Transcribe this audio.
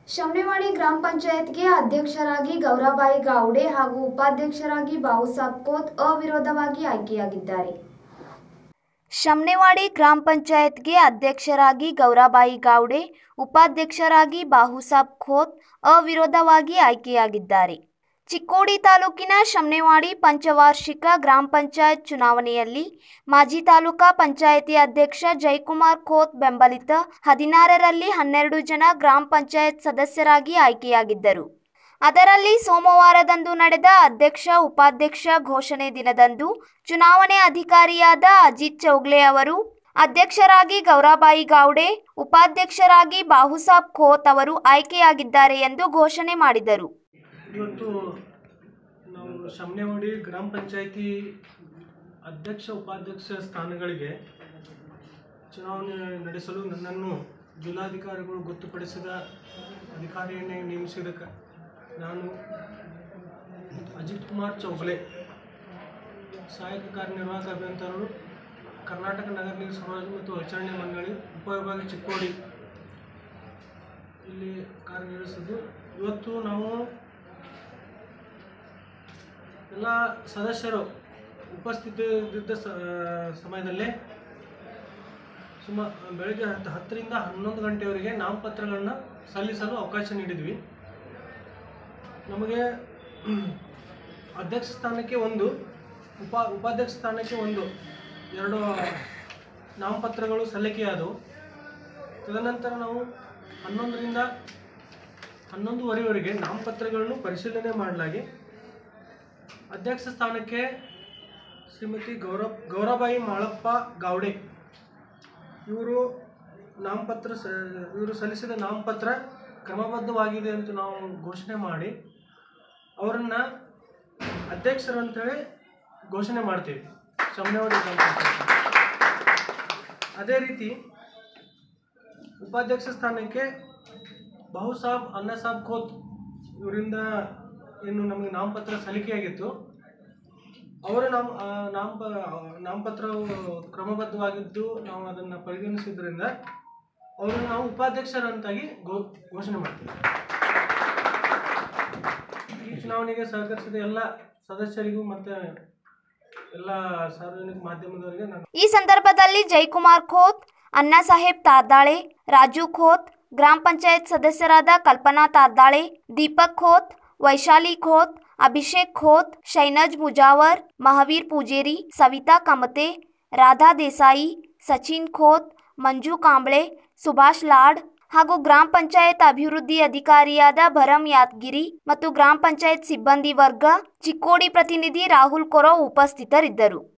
ಶಮನೆವಾಡಿ ಗ್ರಾಮ ಪಂಚಾಯತ್ಗೆ ಅಧ್ಯಕ್ಷರಾಗಿ ಗೌರಬಾಯಿ ಗಾವ್ಡೆ ಹಾಗೂ ಉಪಾಧ್ಯಕ್ಷರಾಗಿ ಬಾವುಸಾಬ್ ಕೋತ್ ಅವಿರೋಧವಾಗಿ ಆಯ್ಕೆಯಾಗಿದ್ದಾರೆ ಶಮನೆವಾಡಿ ಗ್ರಾಮ ಪಂಚಾಯತ್ಗೆ ಅಧ್ಯಕ್ಷರಾಗಿ ಗೌರಬಾಯಿ ಗಾವ್ಡೆ ಉಪಾಧ್ಯಕ್ಷರಾಗಿ ಬಾಹುಸಾಬ್ ಖೋತ್ ಅವಿರೋಧವಾಗಿ ಆಯ್ಕೆಯಾಗಿದ್ದಾರೆ ಚಿಕ್ಕೋಡಿ ತಾಲೂಕಿನ ಶಮನೆವಾಡಿ ಪಂಚವಾರ್ಷಿಕ ಗ್ರಾಮ ಪಂಚಾಯತ್ ಚುನಾವಣೆಯಲ್ಲಿ ಮಾಜಿ ತಾಲೂಕಾ ಪಂಚಾಯತಿ ಅಧ್ಯಕ್ಷ ಜಯಕುಮಾರ್ ಖೋತ್ ಬೆಂಬಲಿತ ಹದಿನಾರರಲ್ಲಿ ಹನ್ನೆರಡು ಜನ ಗ್ರಾಮ ಪಂಚಾಯತ್ ಸದಸ್ಯರಾಗಿ ಆಯ್ಕೆಯಾಗಿದ್ದರು ಅದರಲ್ಲಿ ಸೋಮವಾರದಂದು ನಡೆದ ಅಧ್ಯಕ್ಷ ಉಪಾಧ್ಯಕ್ಷ ಘೋಷಣೆ ದಿನದಂದು ಚುನಾವಣೆ ಅಧಿಕಾರಿಯಾದ ಅಜಿತ್ ಚೌಗ್ಲೆ ಅವರು ಅಧ್ಯಕ್ಷರಾಗಿ ಗೌರಾಬಾಯಿ ಗಾವ್ಡೆ ಉಪಾಧ್ಯಕ್ಷರಾಗಿ ಬಾಹುಸಾಬ್ ಖೋತ್ ಅವರು ಆಯ್ಕೆಯಾಗಿದ್ದಾರೆ ಎಂದು ಘೋಷಣೆ ಮಾಡಿದರು ಇವತ್ತು ನಾವು ಶಮನೆವಾಡಿ ಗ್ರಾಮ ಪಂಚಾಯಿತಿ ಅಧ್ಯಕ್ಷ ಉಪಾಧ್ಯಕ್ಷ ಸ್ಥಾನಗಳಿಗೆ ಚುನಾವಣೆ ನಡೆಸಲು ನನ್ನನ್ನು ಜಿಲ್ಲಾಧಿಕಾರಿಗಳು ಗೊತ್ತುಪಡಿಸಿದ ಅಧಿಕಾರಿಯನ್ನೇ ನೇಮಿಸಿದ ಕ- ನಾನು ಅಜಿತ್ ಕುಮಾರ್ ಚೌಗ್ಲೆ ಸಹಾಯಕ ಕಾರ್ಯನಿರ್ವಾಹಕ ಅಭಿಯಂತರರು ಕರ್ನಾಟಕ ನಗರ ನೀರು ಸರಬರಾಜು ಮತ್ತು ಒಳಚರಂಡಿ ಮಂಡಳಿ ಉಪವಿಭಾಗ ಚಿಕ್ಕೋಡಿ ಇಲ್ಲಿ ಕಾರ್ಯನಿರ್ವಹಿಸಿದ್ದು ಇವತ್ತು ನಾವು ಎಲ್ಲ ಸದಸ್ಯರು ಉಪಸ್ಥಿತಿದ್ದ ಸ ಸಮಯದಲ್ಲಿ ಸುಮ ಬೆಳಗ್ಗೆ ಹತ್ತು ಹತ್ತರಿಂದ ಹನ್ನೊಂದು ಗಂಟೆವರೆಗೆ ನಾಮಪತ್ರಗಳನ್ನ ಸಲ್ಲಿಸಲು ಅವಕಾಶ ನೀಡಿದ್ವಿ ನಮಗೆ ಅಧ್ಯಕ್ಷ ಸ್ಥಾನಕ್ಕೆ ಒಂದು ಉಪ ಉಪಾಧ್ಯಕ್ಷ ಸ್ಥಾನಕ್ಕೆ ಒಂದು ಎರಡು ನಾಮಪತ್ರಗಳು ಸಲ್ಲಿಕೆಯಾದವು ತದನಂತರ ನಾವು ಹನ್ನೊಂದರಿಂದ ಹನ್ನೊಂದುವರೆವರೆಗೆ ನಾಮಪತ್ರಗಳನ್ನು ಪರಿಶೀಲನೆ ಮಾಡಲಾಗಿ ಅಧ್ಯಕ್ಷ ಸ್ಥಾನಕ್ಕೆ ಶ್ರೀಮತಿ ಗೌರವ್ ಗೌರಬಾಯಿ ಮಾಳಪ್ಪ ಗಾವ್ಡೆ ಇವರು ನಾಮಪತ್ರ ಸ ಇವರು ಸಲ್ಲಿಸಿದ ನಾಮಪತ್ರ ಕ್ರಮಬದ್ಧವಾಗಿದೆ ಅಂತ ನಾವು ಘೋಷಣೆ ಮಾಡಿ ಅವರನ್ನು ಅಧ್ಯಕ್ಷರು ಅಂತೇಳಿ ಘೋಷಣೆ ಮಾಡ್ತೀವಿ ಶಮನವಾಡಿ ಗ್ರಾಮ ಪಂಚಾಯತ್ ಅದೇ ರೀತಿ ಉಪಾಧ್ಯಕ್ಷ ಸ್ಥಾನಕ್ಕೆ ಬಾಹುಸಾಬ್ ಅನ್ನಸಾಬ್ ಖೋತ್ ಇವರಿಂದ ಏನು ನಮಗೆ ನಾಮಪತ್ರ ಸಲ್ಲಿಕೆಯಾಗಿತ್ತು ಅವರ ನಾಮ ಆ, ನಾಮಪ ನಾಮಪತ್ರವು ಕ್ರಮಬದ್ಧವಾಗಿದ್ದು ನಾವು ಅದನ್ನು ಪರಿಗಣಿಸಿದ್ರಿಂದ ಅವರನ್ನು ನಾವು ಉಪಾಧ್ಯಕ್ಷರಂತಾಗಿ ಘೋ ಘೋಷಣೆ ಮಾಡ್ತೀವಿ ಈ ಚುನಾವಣೆಗೆ ಸಹಕರಿಸಿದ ಎಲ್ಲ ಸದಸ್ಯರಿಗೂ ಮತ್ತು ಎಲ್ಲ ಸಾರ್ವಜನಿಕ ಮಾಧ್ಯಮದವರಿಗೆ ನಾನು ಈ ಸಂದರ್ಭದಲ್ಲಿ ಜಯಕುಮಾರ್ ಖೋತ್ ಅಣ್ಣಾ ಸಾಹೇಬ್ ತಾರ್ದಾಳೆ ರಾಜು ಖೋತ್ ಗ್ರಾಮ ಪಂಚಾಯತ್ ಸದಸ್ಯರಾದ ಕಲ್ಪನಾ ತಾರ್ದಾಳೆ ದೀಪಕ್ ಖೋತ್ ವೈಶಾಲಿ ಖೋತ್ ಅಭಿಷೇಕ್ ಖೋತ್ ಶೈನಜ್ ಮುಜಾವರ್ ಮಹಾವೀರ್ ಪೂಜೇರಿ ಸವಿತಾ ಕಮತೆ ರಾಧಾ ದೇಸಾಯಿ ಸಚಿನ್ ಖೋತ್ ಮಂಜು ಕಾಂಬ್ಳೆ ಸುಭಾಷ್ ಲಾಡ್ ಹಾಗೂ ಗ್ರಾಮ ಪಂಚಾಯತ್ ಅಭಿವೃದ್ಧಿ ಅಧಿಕಾರಿಯಾದ ಭರಂ ಯಾದಗಿರಿ ಮತ್ತು ಗ್ರಾಮ ಪಂಚಾಯತ್ ಸಿಬ್ಬಂದಿ ವರ್ಗ ಚಿಕ್ಕೋಡಿ ಪ್ರತಿನಿಧಿ ರಾಹುಲ್ ಕೊರೋ ಉಪಸ್ಥಿತರಿದ್ದರು